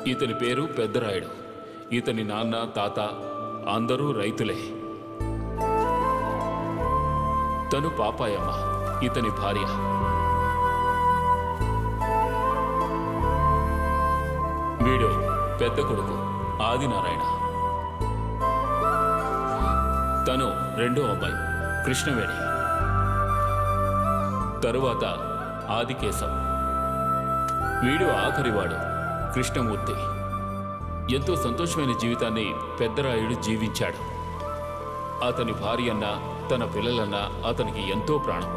ఇతని పేరు పెద్దరాయుడు ఇతని నాన్న తాత అందరూ రైతులే తను పాపాయమ్మ ఇతని భార్య వీడు పెద్ద కొడుకు ఆదినారాయణ తను రెండో అబ్బాయి కృష్ణవేణి తరువాత ఆదికేశం వీడు ఆఖరివాడు కృష్ణమూర్తి ఎంతో సంతోషమైన జీవితాన్ని పెద్దరాయుడు జీవించాడు అతని భార్యన్న తన పిల్లలన్న అతనికి ఎంతో ప్రాణం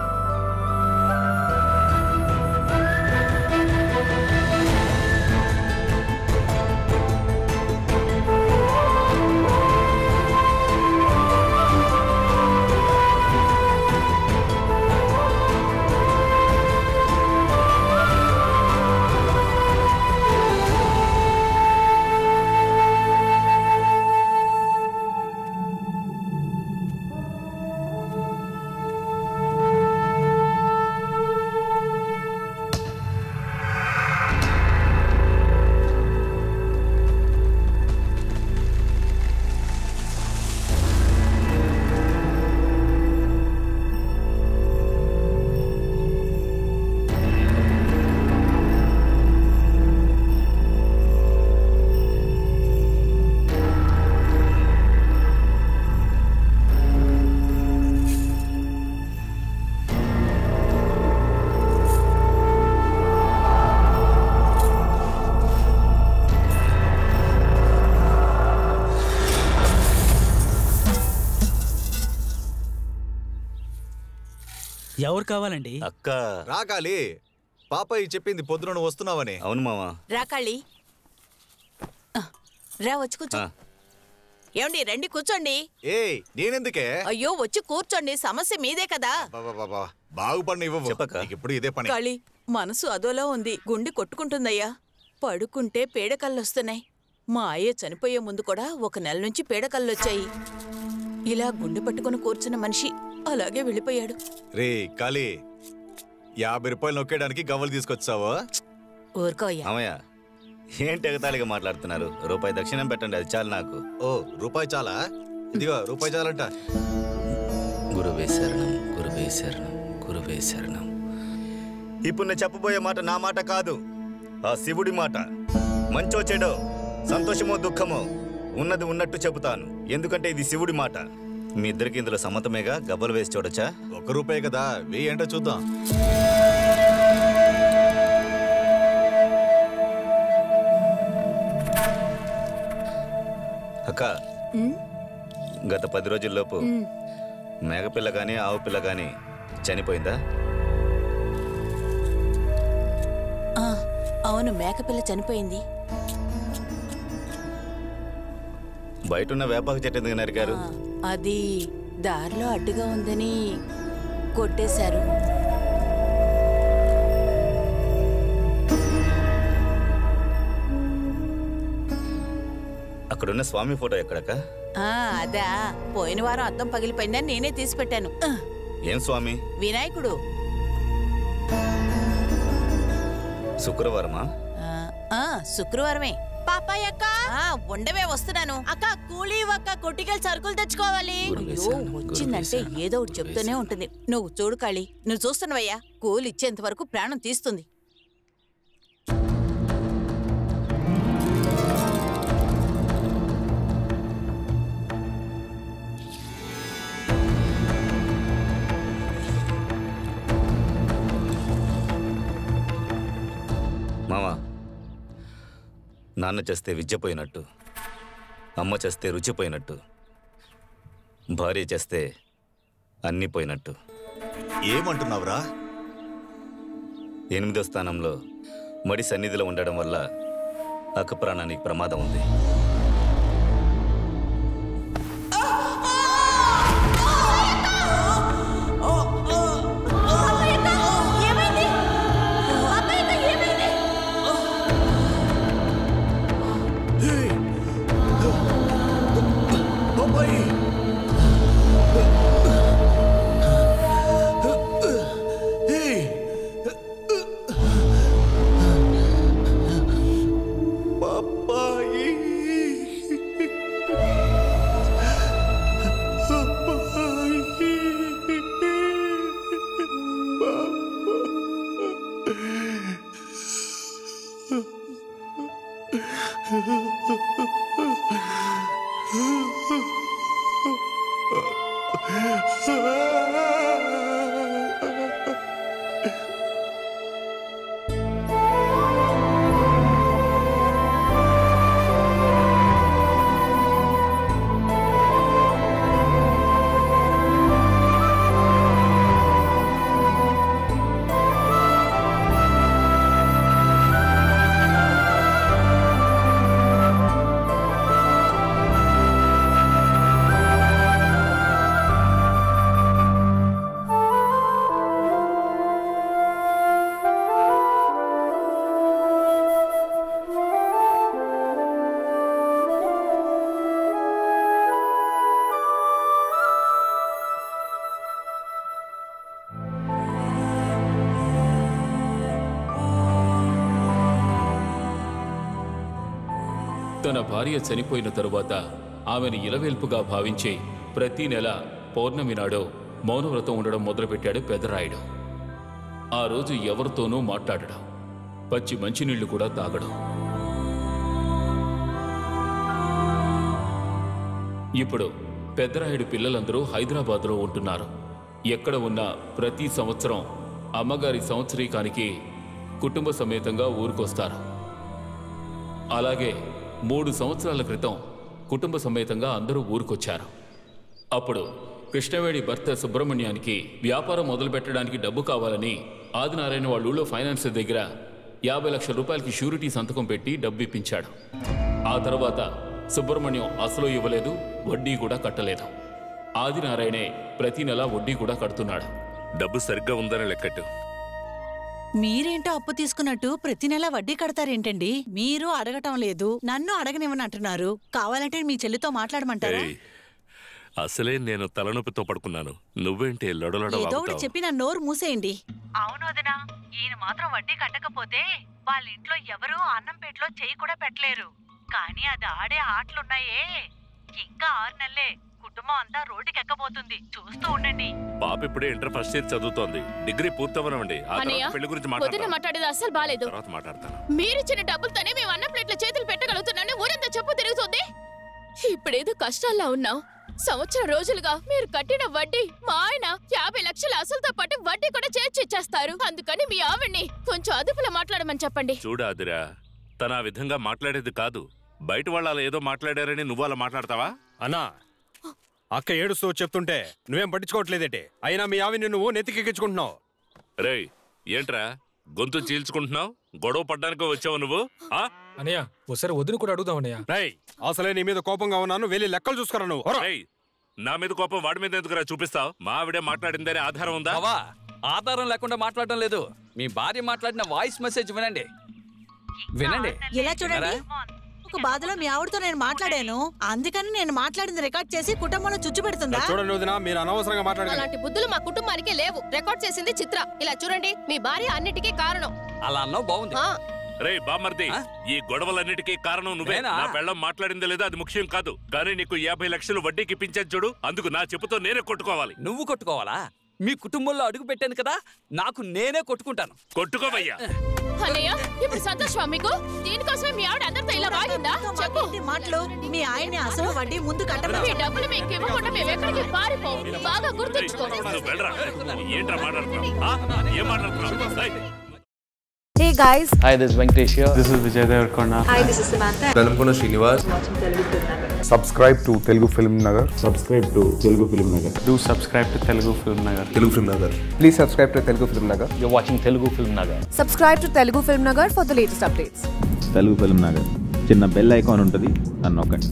ఎవరు కావాలండి అక్క రాకాలి పాపయ్య చెప్పింది పొద్దున నువ్వు వస్తున్నావని అవును మావా రా కళ్ళి ఆ, రా వచ్చి కూర్చో ఆ. ఏమండి రండి కూర్చోండి ఏయ్ నేనెందుకే అయ్యో వచ్చి కూర్చోండి సమస్య మీదే కదా బాబా బాగుపడిన ఇవ్వవు చెప్పక్క. నీకు ఇప్పుడు ఇదే పని కాళీ మనసు అదోలా ఉంది గుండె కొట్టుకుంటుందయ్యా పడుకుంటే పీడకల్లొస్తున్నాయి మా అయ్య చనిపోయే ముందు కూడా ఒక నెల నుంచి పీడకల్లొచ్చాయి ఇలా గుండె పట్టుకుని కూర్చున్న మనిషి అలాగే వెళ్ళిపోయాడు రే కాళీ యాభై రూపాయలు నొక్కేయడానికి గవ్వలు తీసుకొచ్చావా ఊరుకో అయ్యా మామయ్య ఏంటి ఎగతాళిగా మాట్లాడుతున్నారు రూపాయి దక్షిణం పెట్టండి అది చాలు నాకు ఓ రూపాయి చాలా ఇదిగో రూపాయి చాలంట గురువే శరణం గురువే శరణం గురువే శరణం ఇప్పుడు నేను చెప్పబోయే మాట నా మాట కాదు ఆ శివుడి మాట మంచో చెడో సంతోషమో దుఃఖమో ఉన్నది ఉన్నట్టు చెబుతాను ఎందుకంటే ఇది శివుడి మాట మీ ఇద్దరికి ఇందులో సమ్మతమేగా గబ్బలు వేసి చూడొచ్చా ఒక్క రూపాయి కదా వెయ్యి ఏంటో చూద్దాం అక్క ఉమ్, గత పది రోజుల్లోపు ఉమ్. మేకపిల్ల కానీ ఆవు పిల్ల కానీ చనిపోయిందా ఆ, అవును మేకపిల్ల చనిపోయింది బయటున్న వేపాకు చెట్టు ఎందుకు నరికారు ఆ, అది దారిలో అడ్డుగా ఉందని కొట్టేశారు అక్కడున్న స్వామి ఫోటో ఎక్కడక్క ఆ, అదా పోయిన వారం అద్దం పగిలిపోయిందని నేనే తీసి పెట్టాను ఆ, ఏం స్వామి వినాయకుడు శుక్రవారమా ఆ, ఆ, శుక్రవారమే పాపాయ్ అక్క ఉండవే వస్తున్నాను అక్క కూలీ అక్క కొట్టికెళ్ళి సరుకులు తెచ్చుకోవాలి గురువే అయ్యో శరణం, వచ్చిందంటే గురువే ఏదో ఒకటి శరణం, చెప్తూనే గురువే ఉంటుంది నువ్వు చూడు కాళీ నువ్వు చూస్తున్నావయ్యా కూలి ఇచ్చేంత వరకు ప్రాణం తీస్తుంది మామా నాన్న చేస్తే విద్య పోయినట్టు అమ్మ చేస్తే రుచి పోయినట్టు భార్య చేస్తే అన్నీ పోయినట్టు ఏమంటున్నావురా ఎనిమిదో స్థానంలో మడి సన్నిధిలో ఉండడం వల్ల అక్క ప్రాణానికి ప్రమాదం ఉంది బా తన భార్య చనిపోయిన తరువాత ఆమెను ఇలవేల్పుగా భావించి ప్రతి నెల పౌర్ణమి నాడు మౌనవ్రతం ఉండడం మొదలుపెట్టాడు పెదరాయుడు ఆ రోజు ఎవరితోనూ మాట్లాడడం పచ్చి మంచినీళ్లు కూడా తాగడం ఇప్పుడు పెద్దరాయుడు పిల్లలందరూ హైదరాబాద్లో ఉంటున్నారు ఎక్కడ ఉన్నా ప్రతి సంవత్సరం అమ్మగారి సంవత్సరీకానికి కుటుంబ సమేతంగా ఊరుకొస్తారు అలాగే మూడు సంవత్సరాల క్రితం కుటుంబ సమేతంగా అందరూ ఊరుకొచ్చారు అప్పుడు కృష్ణవేణి భర్త సుబ్రహ్మణ్యానికి వ్యాపారం మొదలుపెట్టడానికి డబ్బు కావాలని ఆదినారాయణ వాళ్ళ ఊళ్ళో ఫైనాన్స్ దగ్గర యాభై లక్షల రూపాయలకి షూరిటీ సంతకం పెట్టి డబ్బు ఇప్పించాడు ఆ తర్వాత సుబ్రహ్మణ్యం అసలు ఇవ్వలేదు వడ్డీ కూడా కట్టలేదు ఆదినారాయణే ప్రతి నెల వడ్డీ కూడా కడుతున్నాడు డబ్బు సరిగ్గా ఉందని లెక్కట్టు మీరేంటో అప్పు తీసుకున్నట్టు ప్రతి నెల వడ్డీ కడతారేంటండి మీరు అడగటం లేదు నన్ను అడగనివ్వని అంటున్నారు కావాలంటే మీ చెల్లితో మాట్లాడమంటారా ఏయ్, అసలే నేను తలనొప్పితో పడుకున్నాను నువ్వేంటి లొడలొడ ఏదో ఒకటి వాగుతావు? చెప్పి నా నోరు మూసేయండి అవును వదినా ఈయన మాత్రం వడ్డీ కట్టకపోతే వాళ్ళ ఇంట్లో ఎవరూ అన్నం పెట్లో చెయ్యి కూడా పెట్టలేరు కానీ అది ఆడే ఆటలున్నాయే ఇంకా ఆరు నెలలే కుటుంబం అంతా రోడ్డుకి ఎక్కబోతుంది చూస్తూ ఉండండి పాప ఇప్పుడే ఇంటర్ ఫస్ట్ ఇయర్ చదువుతోంది డిగ్రీ పూర్తవనివ్వండి ఆ అన్నయ్య, తర్వాత పెళ్లి గురించి పొద్దున్న మాట్లాడతాను మాట్లాడేది అస్సలు బాలేదు తర్వాత మాట్లాడతాను మీరిచ్చిన డబ్బులతోనే మేము అన్న ప్లేట్ల చేతులు పెట్టగలుగుతున్నాను ఊరంతా చెప్పు తిరుగుతుంది ఇప్పుడేదో కష్టాల్లో ఉన్నాం సంవత్సరం రోజులుగా మీరు కట్టిన వడ్డీ మా ఆయన యాభై లక్షల అసలుతో పాటు వడ్డీ కూడా చేర్చి ఇచ్చేస్తారు అందుకని మీ ఆవిడ్ని కొంచెం అదుపులో మాట్లాడమని చెప్పండి చూడు ఆదిరా తన ఆ విధంగా మాట్లాడేది కాదు బయట వాళ్ళు అలా ఏదో మాట్లాడారని నువ్వు అలా మాట్లాడతావా అన్నా అక్క ఏడుస్తూ చెప్తుంటే నువ్వేం పట్టించుకోవట్లేదేంటి అయినా మీ ఆవిని నువ్వు నెత్తికెక్కించుకుంటున్నావు రేయ్ ఏంట్రా గొంతు చీల్చుకుంటున్నావు గొడవ పడ్డానికి వచ్చావు నువ్వు ఆ అనయ్య ఒకసారి వదిన కూడా అడుగుదాం అన్నయ్య రై అసలే నీ మీద కోపంగా ఉన్నాను వెళ్ళి లెక్కలు చూసుకురా నువ్వు హోరా. రేయ్ నా మీద కోపం వాడి మీద ఎందుకురా చూపిస్తావు మా ఆవిడే మాట్లాడిందని ఆధారం ఉందా బావా ఆధారం లేకుండా మాట్లాడటం లేదు మీ భార్య మాట్లాడిన వాయిస్ మెసేజ్ వినండి వినండి ఇలా చూడండి ఒక బాధలో మీ ఆవిడతో నేను మాట్లాడాను అందుకని నేను మాట్లాడింది రికార్డ్ చేసి కుటుంబంలో చుచ్చు పెడుతుందా చూడండి వదినా మీరు అనవసరంగా మాట్లాడకండి అలాంటి బుద్ధులు మా కుటుంబానికే లేవు రికార్డ్ చేసింది చిత్ర ఇలా చూడండి మీ భార్య అన్నిటికీ కారణం అలా అన్నావు బాగుంది ఆ, రేయ్ బామర్ది ఆ? ఈ గొడవలన్నిటికీ కారణం నువ్వే నేనా? నా పెళ్ళం మాట్లాడింది లేదా అది ముఖ్యం కాదు కానీ నీకు యాభై లక్షలు వడ్డీకి ఇప్పించాను చూడు అందుకు నా చెప్పుతో నేనే కొట్టుకోవాలి నువ్వు కొట్టుకోవాలా మీ కుటుంబంలో అడుగు పెట్టాను కదా నాకు నేనే కొట్టుకుంటాను కొట్టుకోవయ్యా అన్నయ్య ఇప్పుడు సంతోషమా మీకు దీనికోసమే మీ ఆవిడ అందరితో ఇలా వాగిందా చెప్పు మాకేంటి మాటలు మీ ఆయన్ని అసలు వడ్డీ ముందు కట్టమని మీ డబ్బులు మీకు ఇవ్వకుండా మేము ఎక్కడికి పారిపోం బాగా రేయ్, గుర్తుంచుకో నువ్వు వెళ్ళరా ఏంట్రా మాట్లాడుతున్నావు ఆ? ఏం మాట్లాడుతున్నావు రేయ్, Hey guys, Hi, this is Venkatesh here. This is Vijay Devarkonda. hi, this is Samantha. Velankonda Srinivas subscribe to Telugu Film Nagar subscribe to Telugu Film Nagar Do subscribe to Telugu Film Nagar. Telugu Film Nagar please subscribe to Telugu Film Nagar You're watching Telugu Film Nagar. Subscribe to Telugu Film Nagar for the latest updates. Telugu Film Nagar చిన్న bell icon ఉంటుంది అని నొక్కండి